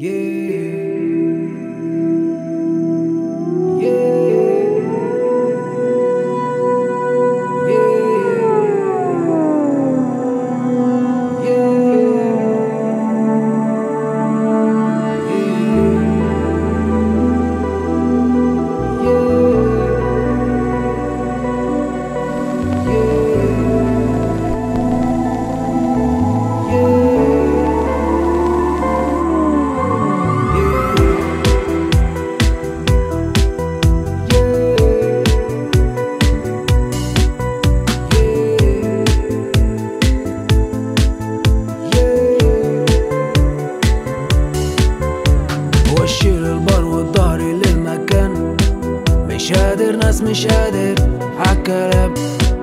وشيل البار والظهري للمكان مش قادر ناس مش قادر عالكلام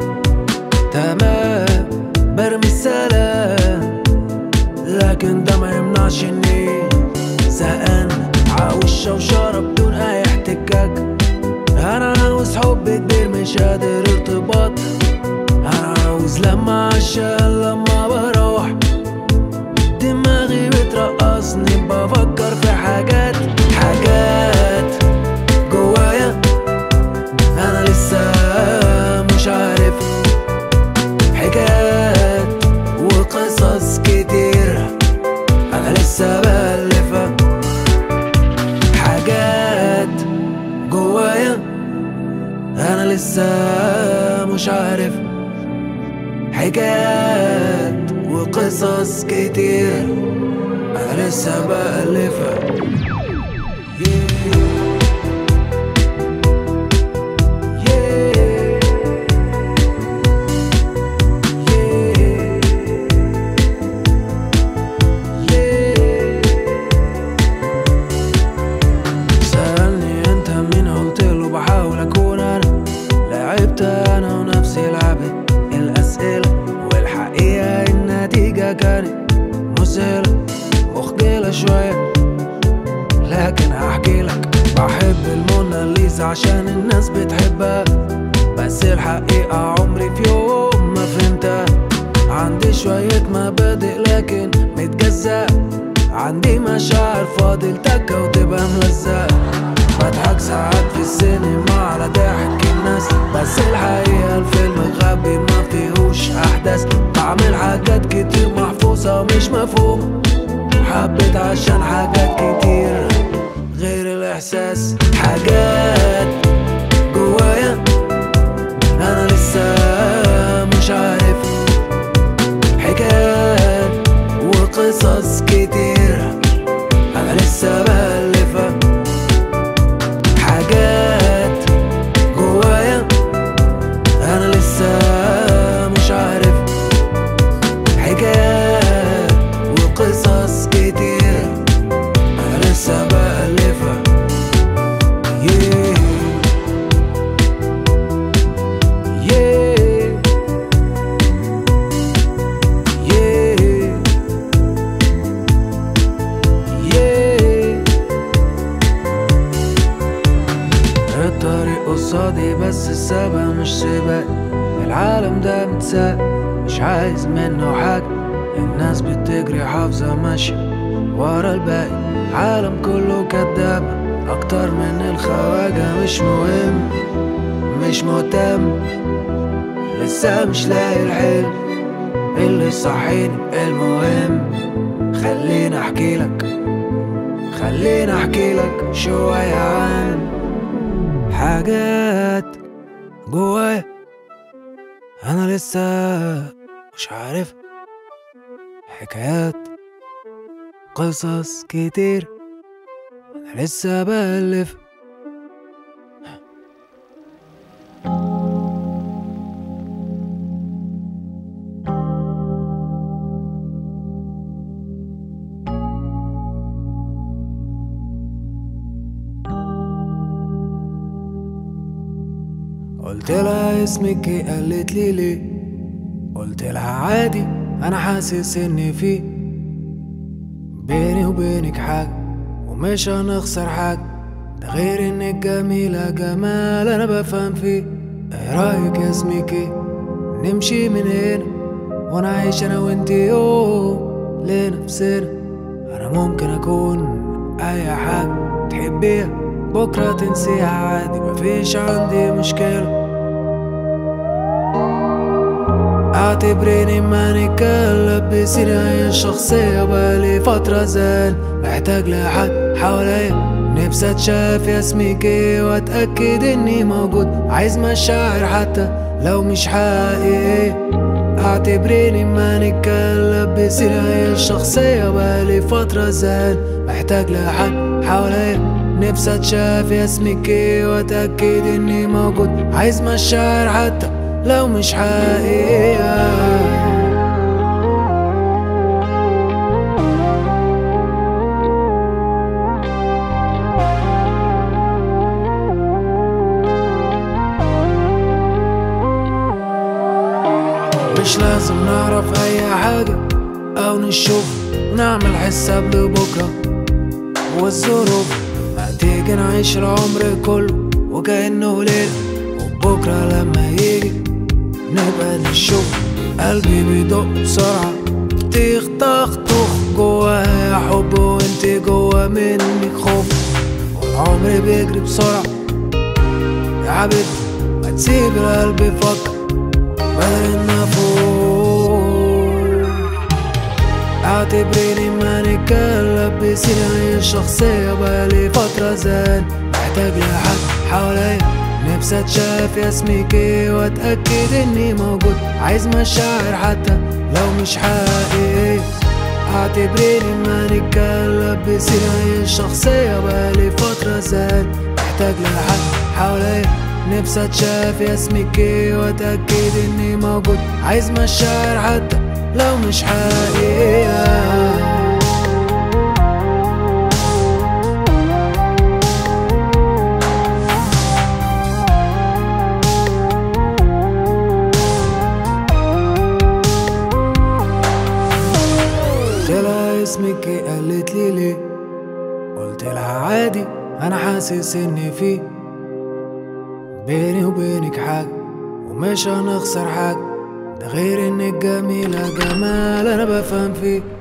تمام برمي السلام لكن ده ما يمنعش اني زهقان عاوز شوشرة بدون اي احتكاك انا عاوز حب كبير مش قادر ارتباط انا عاوز لما عشان لما بروح دماغي بترقصني بفكر في حاجات حاجات جوايا انا لسه مش عارف حكايات وقصص كتير انا لسه بألفها حاجات جوايا انا لسه مش عارف حكايات وقصص كتير انا لسه بألفها Yeah. Yeah. Yeah. سألني انت مين قلت له بحاول اكون انا لعبت انا ونفسي لعبت الاسئلة والحقيقة النتيجة كانت مذهلة مخجلة شوية لكن هحكي لك بحب الموناليزا عشان الناس بتحبها بس الحقيقة عمري في يوم ما فهمتها عندي شوية مبادئ لكن متجزأ عندي مشاعر فاضل تكة وتبقى ملزقة بضحك ساعات في السينما على ضحك الناس بس الحقيقة الفيلم غبي ما فيهوش أحداث بعمل حاجات كتير محفوظة مش مفهومة حبيت عشان حاجات كتير غير الإحساس حاجات جوايا أنا لسه مش عارف حكايات وقصص كتير أنا لسه بألفها حاجات جوايا أنا لسه مش عارف حكايات وقصص كتير أنا لسه بألفها yeah. Yeah. Yeah. Yeah. الطريق قصادي بس السبق مش سباق العالم ده متساق مش عايز منه حاجة الناس بتجري حافظة ماشية ورا الباقي عالم كله كداب أكتر من الخواجة مش مهم مش مهتم لسه مش لاقي الحلم اللي صحيني المهم خليني احكي لك خليني احكي لك شوية عن حاجات جوايا انا لسه مش عارف حكايات قصص كتير انا لسه بألف قلت لها اسمك ايه قالت لي ليه قلت لها عادي انا حاسس اني في بيني وبينك حاجة ومش هنخسر حاجة ده غير انك جميلة جمال انا بفهم فيه ايه رايك يا اسمك ايه نمشي من هنا وانا عايش انا وانتي يوم لنفسنا انا ممكن اكون أي حاجة تحبيها بكرة تنسيها عادي مفيش عندي مشكلة اعتبريني ماني كلب بسيرة الشخصية بقالي فترة زال محتاج لحد حواليا نفسي اتشاف اسمك ايه واتأكد اني موجود عايز مشاعر حتى لو مش حقيقية اعتبريني ماني كلب بسيرة الشخصية بقالي فترة زال محتاج لحد حواليا نفسي اتشاف اسمك ايه واتأكد اني موجود عايز مشاعر حتى لو مش حقيقية مش لازم نعرف اي حاجة او نشوف ونعمل حساب لبكرة والظروف ما تيجي نعيش العمر كله وكأنه ليلة وبكرة لما يجي نبقى نشوف قلبي بيدق بسرعة تيخ طخ طخ جواها حب وانت جوا منك خوف والعمر بيجري بسرعة يا حبيبي ما تسيب القلب يفكر بدل النفوق اعتبريني ماني كلب بسيرة الشخصية بقالي فترة زان محتاج لحد حواليا نفسي اتشاف اسمك ايه واتأكد اني موجود عايز مشاعر حتى لو مش حقيقية اعتبريني ماني كلب بسيرة الشخصية بقالي فترة زان محتاج لحد حواليا نفسي اتشاف اسمك ايه واتأكد اني موجود عايز مشاعر حتى لو مش حقيقية قلت لها اسمك ايه قالت لي ليه قلت لها عادي انا حاسس اني في بيني وبينك حاجة ومش هنخسر حاجة ده غير انك جميلة جمال انا بفهم فيه